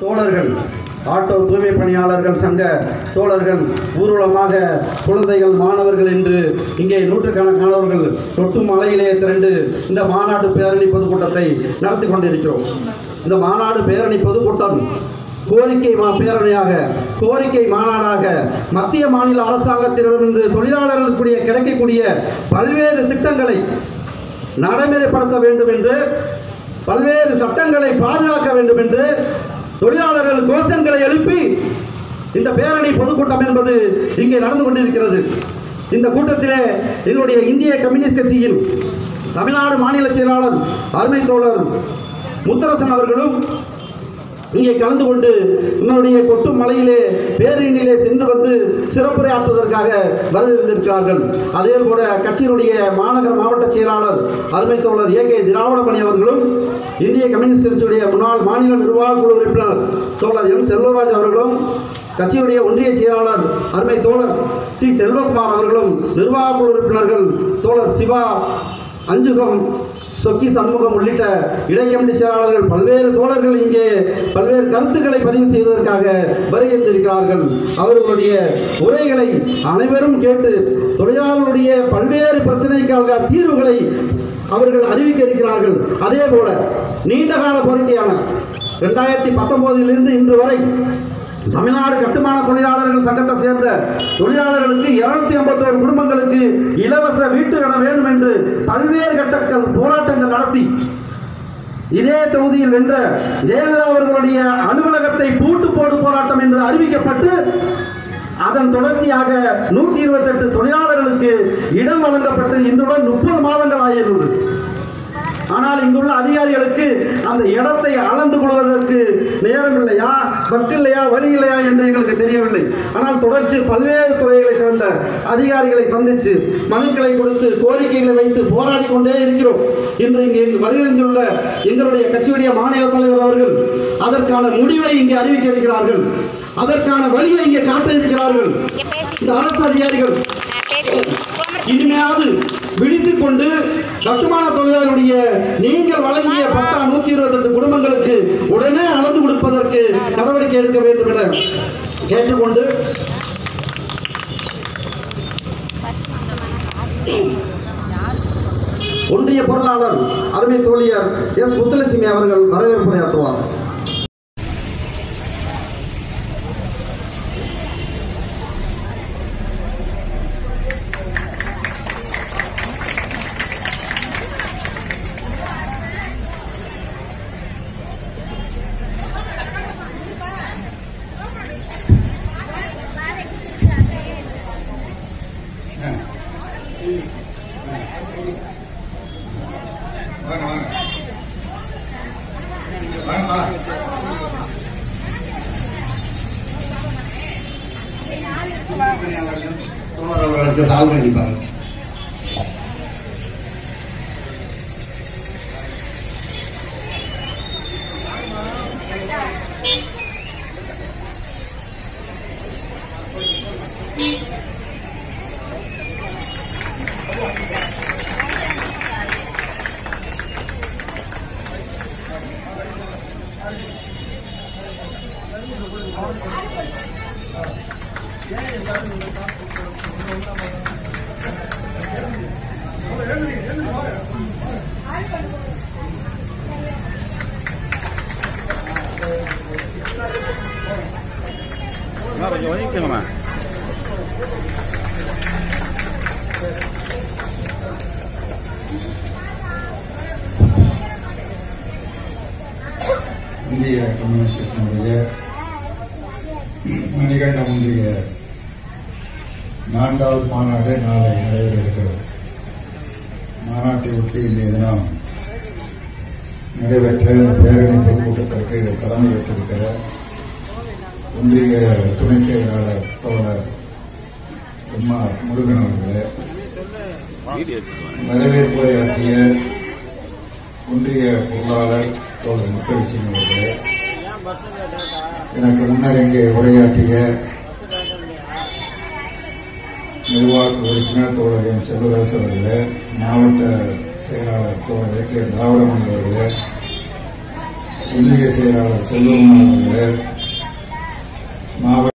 தோழர்கள் ஆட்டோ தூய்மை பணியாளர்கள் சங்க தோழர்கள் ஊர்வலமாக குழந்தைகள் மாணவர்கள் என்று இங்கே நூற்றுக்கணக்கானவர்கள் தொட்டு மலையிலே திரண்டு இந்த மாநாடு பேரணி பொதுக்கூட்டத்தை நடத்தி கொண்டிருக்கிறோம் இந்த மாநாடு பேரணி பொதுக்கூட்டம் கோரிக்கை மா பேரணியாக கோரிக்கை மாநாடாக மத்திய மாநில அரசாங்கத்திடமிருந்து தொழிலாளர்களுக்குரிய கிடைக்கக்கூடிய பல்வேறு திட்டங்களை நடைமுறைப்படுத்த வேண்டும் என்று பல்வேறு சட்டங்களை பாதுகாக்க வேண்டும் என்று தொழிலாளர்கள் கோஷங்களை எழுப்பி இந்த பேரணி பொதுக்கூட்டம் என்பது இங்கே நடந்து கொண்டிருக்கிறது இந்த கூட்டத்திலே எங்களுடைய இந்திய கம்யூனிஸ்ட் கட்சியின் தமிழ்நாடு மாநில செயலாளர் அருமை தோழர் முத்தரசன் அவர்களும் இங்கே கலந்து கொண்டு உங்களுடைய கொட்டும் மலையிலே பேரணியிலே சென்று வந்து சிறப்புரையாற்றுவதற்காக வருகின்றிருக்கிறார்கள் அதே போல கட்சியினுடைய மாநகர மாவட்ட செயலாளர் அருமை தோழர் ஏ கே திராவிடமணி அவர்களும் இந்திய கம்யூனிஸ்ட் கட்சியுடைய முன்னாள் மாநில நிர்வாக குழு உறுப்பினர் தோழர் எம் செல்வராஜ் அவர்களும் கட்சியுடைய ஒன்றிய செயலாளர் அருமை தோழர் சி செல்வகுமார் அவர்களும் நிர்வாக குழு உறுப்பினர்கள் தோழர் சிவா அஞ்சுகம் சொக்கி சண்முகம் உள்ளிட்ட இடைக்கமிட்டி செயலாளர்கள் பல்வேறு தோழர்கள் இங்கே பல்வேறு கருத்துக்களை பதிவு செய்வதற்காக வருகின்றிருக்கிறார்கள் அவர்களுடைய உரைகளை அனைவரும் கேட்டு தொழிலாளர்களுடைய பல்வேறு பிரச்சனைக்காக தீர்வுகளை அவர்கள் அறிவிக்க இருக்கிறார்கள் அதே போல நீண்டகால கோரிக்கையான ரெண்டாயிரத்தி பத்தொன்பதிலிருந்து இன்று வரை தமிழ்நாடு கட்டுமான தொழிலாளர்கள் சங்கத்தை சேர்ந்த தொழிலாளர்களுக்கு இருநூத்தி ஐம்பத்தோரு குடும்பங்களுக்கு இலவச வீட்டு இடம் வேண்டும் என்று பல்வேறு கட்டங்கள் போராட்டங்கள் நடத்தி இதே தொகுதியில் வென்ற ஜெயலலிதா அவர்களுடைய அலுவலகத்தை பூட்டு போடு போராட்டம் என்று அறிவிக்கப்பட்டு அதன் தொடர்ச்சியாக நூற்றி இருபத்தெட்டு தொழிலாளர்களுக்கு இடம் வழங்கப்பட்டு இன்றுடன் முப்பது மாதங்கள் ஆகியிருந்தது ஆனால் இங்குள்ள அதிகாரிகளுக்கு அந்த இடத்தை அளந்து கொள்வதற்கு நேரம் இல்லையா வக்கு இல்லையா வழி இல்லையா என்று எங்களுக்கு தெரியவில்லை ஆனால் தொடர்ச்சி பல்வேறு துறைகளை சேர்ந்த அதிகாரிகளை சந்தித்து மனுக்களை கொடுத்து கோரிக்கைகளை வைத்து போராடி கொண்டே இருக்கிறோம் இன்று இங்கே வருகின்றுள்ள எங்களுடைய கட்சியுடைய மாநில தலைவர் அவர்கள் அதற்கான முடிவை இங்கே அறிவிக்க இருக்கிறார்கள் அதற்கான வழியை இங்கே காட்ட இருக்கிறார்கள் இந்த அரசு அதிகாரிகள் இனிமையாவது விழித்துக் கொண்டு கட்டுமான தொழிலாளருடைய நீங்கள் வழங்கிய பட்டா நூத்தி இருபத்தெட்டு குடும்பங்களுக்கு உடனே அளந்து கொடுப்பதற்கு நடவடிக்கை எடுக்க வேண்டும் என கேட்டுக்கொண்டு ஒன்றிய பொருளாளர் அருமை தோழியர் எஸ் முத்துலட்சுமி அவர்கள் வரவேற்புரையாற்றுவார் வாங்க வாங்க வாங்கப்பா தோழர் அவர்களுக்கு சால்வை அளிப்பார்கள் அம்மா, கொஞ்சம் ஒதுக்கிக்கோங்கம்மா இந்திய கம்யூனிஸ்ட் கட்சியினுடைய மணிகண்டம் ஒன்றிய நான்காவது மாநாடு நாளை நடைபெற இருக்கிறது மாநாட்டை ஒட்டி இன்றைய தினம் நடைபெற்ற இந்த பேரணி பொதுக்கூட்டத்திற்கு தலைமை ஏற்றிருக்கிற ஒன்றிய துணை செயலாளர் தோழர் எம் ஆர் முருகன் அவர்களே வீடியோ எடுத்துக்கோங்க வரவேற்புரையாற்றிய ஒன்றிய பொருளாளர் தோழர் முத்தலட்சுமி அவர்களே எனக்கு முன்னர் இங்கே உரையாற்றிய நிர்வாக உறுப்பினர் தோழர் எம் செல்வராஜ் அவர்களே மாவட்ட செயலாளர் தோழர் ஏ கே திராவிடமணி அவர்களே ஒன்றிய செயலாளர் செல்வகுமார் அவர்களே மாவட்ட